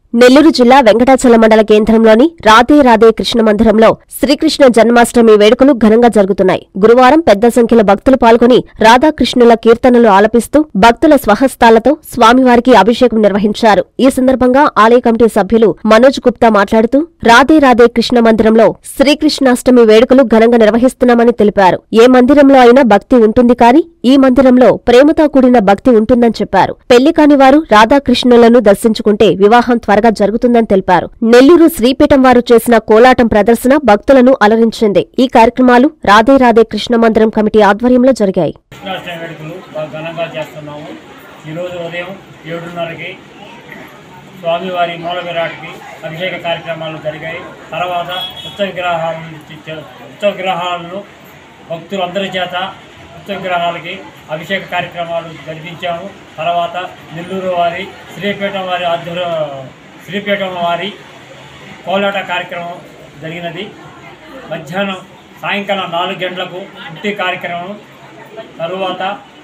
నెల్లూరు జిల్లా వెంకటాచల మండల కేంద్రంలోని రాధే రాధే కృష్ణ మందిరంలో శ్రీకృష్ణ జన్మాష్టమి వేడుకలు ఘనంగా జరుగుతున్నాయి గురువారం పెద్ద సంఖ్యలో భక్తులు పాల్గొని రాధాకృష్ణుల కీర్తనలు ఆలపిస్తూ భక్తుల స్వహస్తాలతో స్వామివారికి అభిషేకం నిర్వహించారు ఈ సందర్భంగా ఆలయ కమిటీ సభ్యులు మనోజ్ గుప్తా మాట్లాడుతూ రాధే రాధే కృష్ణ మందిరంలో శ్రీకృష్ణాష్టమి వేడుకలు ఘనంగా నిర్వహిస్తున్నామని తెలిపారు ఏ మందిరంలో అయినా భక్తి ఉంటుంది కానీ ఈ మందిరంలో ప్రేమతో కూడిన భక్తి ఉంటుందని చెప్పారు పెళ్లి కాని వారు రాధాకృష్ణులను దర్శించుకుంటే వివాహం త్వరగా జరుగుతుందని తెలిపారు నెల్లూరు శ్రీపీఠం వారు చేసిన కోలాటం ప్రదర్శన భక్తులను అలరించింది ఈ కార్యక్రమాలు రాధే రాధే కృష్ణ మందిరం కమిటీ ఆధ్వర్యంలో జరిగాయి కృష్ణాష్టమి వేడుకలు బాగా ఘనంగా చేస్తున్నాము ఈరోజు ఉదయం ఏడున్నరకి స్వామివారి మూల విరాట్కి అభిషేక కార్యక్రమాలు జరిగాయి తర్వాత ఉత్సవ విగ్రహాలను ఉత్సవ విగ్రహాలను భక్తులందరి చేత ఉత్సవ విగ్రహాలకి అభిషేక కార్యక్రమాలు జరిపించాము తర్వాత నెల్లూరు వారి శ్రీపీఠం వారి ఆధ్వర్య శ్రీపీఠం వారి కోలాట కార్యక్రమం జరిగినది మధ్యాహ్నం సాయంకాలం నాలుగు గంటలకు ఇంటి కార్యక్రమం తరువాత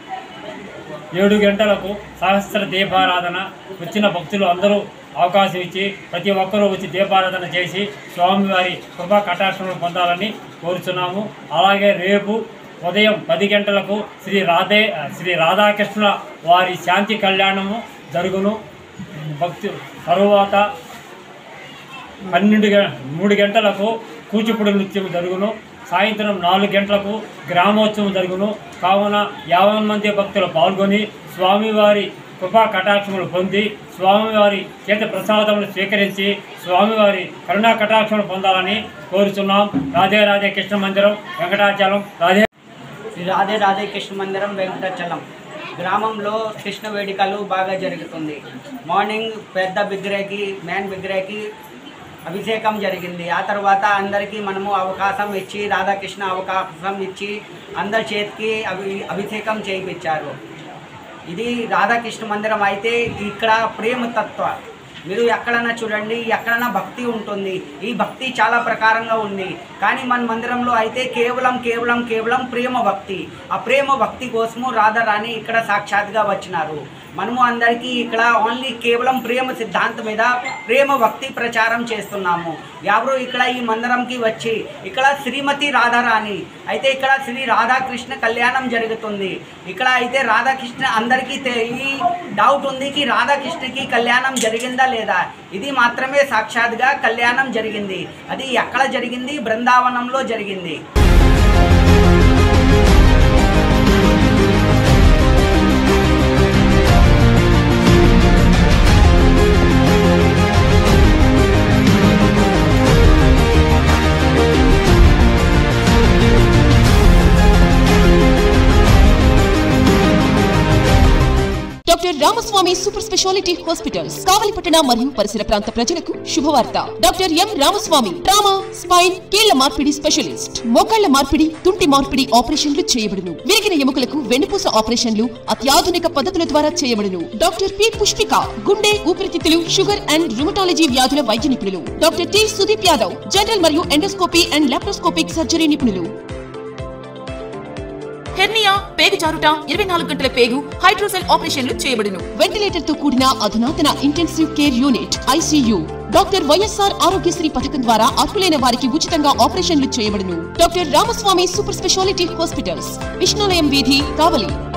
ఏడు గంటలకు సహస్ర దీపారాధన వచ్చిన భక్తులు అందరూ అవకాశం ఇచ్చి ప్రతి ఒక్కరూ వచ్చి దీపారాధన చేసి స్వామివారి కృపా కటాక్షములు పొందాలని కోరుచున్నాము అలాగే రేపు ఉదయం పది గంటలకు శ్రీ రాధే శ్రీ రాధాకృష్ణ వారి శాంతి కళ్యాణము జరుగును భక్తు తరువాత పన్నెండు గ- మూడు గంటలకు కూచిపూడి నృత్యం జరుగును సాయంత్రం నాలుగు గంటలకు గ్రామోత్సవం జరుగును కావున యాభై మంది భక్తులు పాల్గొని స్వామివారి కృపా కటాక్షములు పొంది స్వామివారి చేత ప్రసాదములు స్వీకరించి స్వామివారి కరుణా కటాక్షములు పొందాలని కోరుచున్నాం రాధే రాధే కృష్ణ మందిరం వెంకటాచలం రాధే శ్రీ రాధే రాధే కృష్ణ మందిరం వెంకటాచలం గ్రామంలో కృష్ణ వేడుకలు బాగా జరుగుతుంది మార్నింగ్ పెద్ద బిగ్రేకి మ్యాన్ బిగ్రేకి అభిషేకం జరిగింది ఆ తర్వాత అందరికీ మనము అవకాశం ఇచ్చి రాధాకృష్ణ అవకాశం ఇచ్చి అందరి చేతికి అభి అభిషేకం చేయించారు ఇది రాధాకృష్ణ మందిరం అయితే ఇక్కడ ప్రేమ తత్వ మీరు ఎక్కడైనా చూడండి ఎక్కడైనా భక్తి ఉంటుంది ఈ భక్తి చాలా ప్రకారంగా ఉంది కానీ మన మందిరంలో అయితే కేవలం కేవలం కేవలం ప్రేమ భక్తి ఆ ప్రేమ భక్తి కోసము రాధారాణి ఇక్కడ సాక్షాత్గా వచ్చినారు మనము అందరికీ ఇక్కడ ఓన్లీ కేవలం ప్రేమ సిద్ధాంతం మీద ప్రేమ భక్తి ప్రచారం చేస్తున్నాము ఎవరు ఇక్కడ ఈ మందిరంకి వచ్చి ఇక్కడ శ్రీమతి రాధారాణి అయితే ఇక్కడ శ్రీ రాధాకృష్ణ కళ్యాణం జరుగుతుంది ఇక్కడ అయితే రాధాకృష్ణ అందరికీ తె- ఈ డౌట్ ఉంది కి రాధాకృష్ణకి కళ్యాణం జరిగిందా లేదా ఇది మాత్రమే సాక్షాత్గా కళ్యాణం జరిగింది అది ఎక్కడ జరిగింది బృందావనంలో జరిగింది doctor Ramaswamy super speciality hospitals కావలిపట్టణ మరియు పరిసర ప్రాంత ప్రజలకు శుభవార్త doctor M Ramaswamy trauma spine కీళ్ల మార్పిడి స్పెషలిస్ట్ మోకాళ్ల మార్పిడి తుంటి మార్పిడి ఆపరేషన్లు చేయబడును విరిగిన ఎముకలకు వెన్నుపూస ఆపరేషన్లు అత్యాధునిక పద్ధతుల ద్వారా చేయబడును డాక్టర్ పి పుష్పిక గుండె ఊపిరితిత్తులు షుగర్ అండ్ రుమటాలజీ వ్యాధుల వైద్య నిపుణులు doctor T Sudeep Yadav general మరియు ఎండోస్కోపీ అండ్ లాప్రోస్కోపిక్ సర్జరీ నిపుణులు హెర్నియా పేగు జారుట ఇరవై నాలుగు గంటల పేగు హైడ్రోసెల్ ఆపరేషన్లు చేయబడును వెంటిలేటర్ తో కూడిన అధునాతన intensive care unit ICU doctor YSR Aarogyasri పథకం ద్వారా అర్హులైన వారికి ఉచితంగా ఆపరేషన్లు చేయబడును doctor Ramaswamy super speciality hospitals Vishnulayam వీధి కావలి